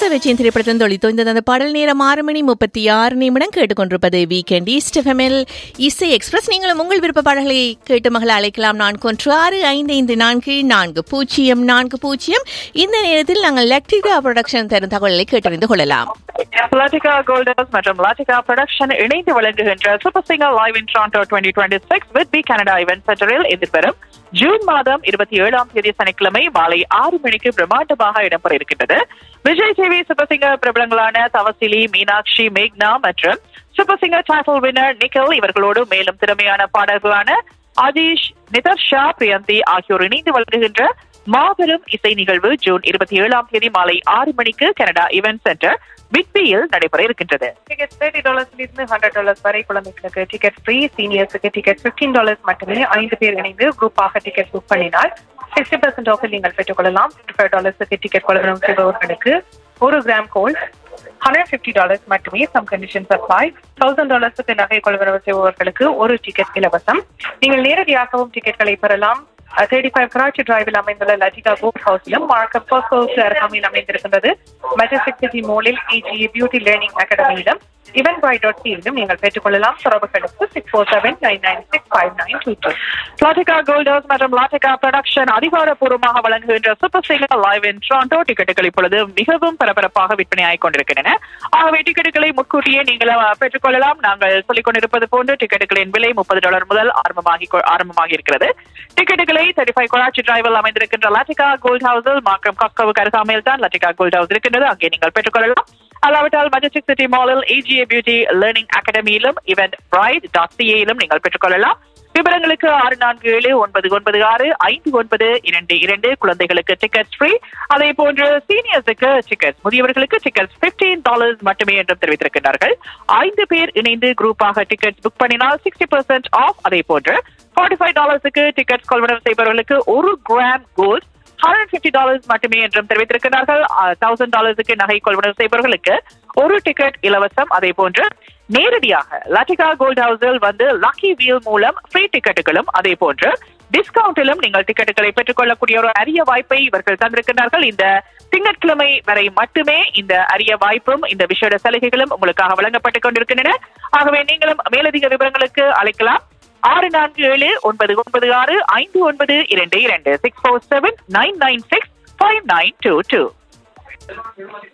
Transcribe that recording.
வெச்சியின் திரைப்படத்திலிருந்து ஒளித்தோய்ந்தது அந்த பாடல் நேரம் ஆறு மணி முப்பத்தி ஆறு நிமிடம் கேட்டுக்கொண்டிருப்பது வீக்கெண்ட் ஈஸ்ட் எஃப்எம்எல் இசை எக்ஸ்பிரஸ் நீங்களும் உங்கள் விருப்ப பாடல்களை கேட்டு மகளை அழைக்கலாம் நான்கு ஒன்று ஆறு ஐந்து ஐந்து நான்கு நான்கு பூஜ்ஜியம் நான்கு பூஜ்ஜியம் இந்த நேரத்தில் நாங்கள் லெக்டிகா ப்ரொடக்ஷன் தரும் தகவல்களை கேட்டறிந்து கொள்ளலாம் Latika Golders மற்றும் Latika Production இணைந்து வழங்குகின்ற super singer live in Toronto twenty twenty six with B Canada event சென்டரில் எதிர்வரும் ஜூன் மாதம் இருபத்தி ஏழாம் தேதி சனிக்கிழமை மாலை ஆறு மணிக்கு பிரம்மாண்டமாக இடம்பெற இருக்கின்றது விஜய் டிவி சூப்பர் சிங்கர் பிரபலங்களான தவசிலி மீனாட்சி மேக்னா மற்றும் super singer title winner Nikhil இவர்களோடு மேலும் திறமையான பாடல்களான ஆதிஷ் நிதர்ஷா பிரியந்தி ஆகியோர் இணைந்து வழங்குகின்ற மாபெரும் இசை நிகழ்வு ஜூன் இருபத்தி ஏழாம் தேதி மாலை ஆறு மணிக்கு கனடா இவென்ட் சென்டர் பிக்பியில் நடைபெற இருக்கின்றது டிக்கெட் தேர்ட்டி டாலர்ஸ்ல இருந்து ஹண்ட்ரட் டாலர்ஸ் வரை குழந்தைகளுக்கு டிக்கெட் ஃப்ரீ சீனியர்ஸுக்கு டிக்கெட் பிப்டீன் டாலர்ஸ் மட்டுமே ஐந்து பேர் இணைந்து குரூப்பாக டிக்கெட் புக் பண்ணினால் சிக்ஸ்டி பர்சன்ட் ஆஃபில் நீங்கள் பெற்றுக்கொள்ளலாம் டுவெண்ட்டி ஃபைவ் டாலர்ஸுக்கு டிக்கெட் கொள்ளணும் செய்பவர்களுக்கு ஒரு gram gold hundred fifty dollars மட்டுமே சம் கண்டிஷன்ஸ் அப்ளை தௌசண்ட் டாலர்ஸுக்கு நகை கொள்வனவு செய்பவர்களுக்கு ஒரு டிக்கெட் இலவசம் நீங்கள் நேரடியாகவும் டிக்கெட்களை பெறலாம் தேர்ட்டி ஃபைவ் கராச்சி டிரைவில் அமைந்துள்ள லஜிகா கோட் ஹவுஸிலும் மார்க்கம் ஃபர்ஸ்ட் ஹவுஸ் அருகாமையில் அமைந்திருக்கின்றது மெஜஸ்டிக் சிட்டி மோலில் இஜி பியூட்டி லேர்னிங் அகாடமியிலும் இவன் பாய் டாட் சியிலும் நீங்கள் பெற்றுக்கொள்ளலாம் தொடர்புகளுக்கு six four seven nine nine six five nine two two Latika கோல்டர்ஸ் மற்றும் லாட்டிகா ப்ரொடக்ஷன் அதிகாரப்பூர்வமாக வழங்குகின்ற super singer live in Toronto டிக்கெட்டுகள் இப்பொழுது மிகவும் பரபரப்பாக விற்பனையாகிக் கொண்டிருக்கின்றன ஆகவே டிக்கெட்டுகளை முன்கூட்டியே நீங்கள் அஹ், பெற்றுக்கொள்ளலாம் நாங்கள் சொல்லிக் கொண்டிருப்பது போன்று டிக்கெட்டுகளின் விலை முப்பது டாலர் முதல் ஆரம்பமாகி கொ- ஆரம்பமாகி இருக்கிறது டிக்கெட்டுகளை தேர்ட்டி ஃபைவ் கொலாச்சி டிரைவில் அமைந்திருக்கின்ற லாட்டிகா கோல்ட் ஹவுஸில் மார்க்கம் காஸ்கோவுக்கு அருகாமையில் தான் லாட்டிகா கோல்ட் ஹவுஸ் இருக்கின்றது அங்கே நீங்கள் பெற்றுக்கொள்ளலாம் அல்லாவிட்டால் மஜஸ்டிக் சிட்டி மாலில் ஏஜிஏ பியூட்டி லேர்னிங் அகாடமியிலும் இவென்ட் பிரைட் டாட் சிஏயிலும் நீங்கள் பெற்றுக்கொள்ளலாம் விவரங்களுக்கு ஆறு நான்கு ஏழு ஒன்பது ஒன்பது ஆறு ஐந்து ஒன்பது இரண்டு இரண்டு குழந்தைகளுக்கு டிக்கெட் ஃப்ரீ அதே போன்று சீனியர்ஸுக்கு டிக்கெட் முதியவர்களுக்கு டிக்கெட் பிப்டீன் டாலர்ஸ் மட்டுமே என்றும் தெரிவித்திருக்கிறார்கள் ஐந்து பேர் இணைந்து குரூப்பாக டிக்கெட் புக் பண்ணினால் சிக்ஸ்டி பர்சன்ட் ஆஃப் அதே போன்று ஃபார்ட்டி ஃபைவ் டாலர்ஸுக்கு டிக்கெட் கொள்வனம் செய்பவர்களுக்கு ஒரு gram gold hundred fifty dollars மட்டுமே என்றும் தெரிவித்திருக்கிறார்கள் தௌசண்ட் டாலர்ஸுக்கு நகை கொள்வனவு செய்பவர்களுக்கு ஒரு டிக்கெட் இலவசம் அதே போன்று நேரடியாக லட்டிகா கோல்ட் ஹவுஸில் வந்து லக்கி வீல் மூலம் ஃப்ரீ டிக்கெட்டுகளும் அதே போன்று டிஸ்கவுண்டிலும் நீங்கள் டிக்கெட்டுகளை பெற்றுக்கொள்ளக்கூடிய ஒரு அரிய வாய்ப்பை இவர்கள் தந்திருக்கிறார்கள் இந்த திங்கட்கிழமை வரை மட்டுமே இந்த அரிய வாய்ப்பும் இந்த விஷேட சலுகைகளும் உங்களுக்காக வழங்கப்பட்டுக் கொண்டிருக்கின்றன ஆகவே நீங்களும் மேலதிக விவரங்களுக்கு அழைக்கலாம் ஆறு நான்கு ஏழு ஒன்பது ஒன்பது ஆறு ஐந்து ஒன்பது இரண்டு இரண்டு six four seven nine nine six five nine two two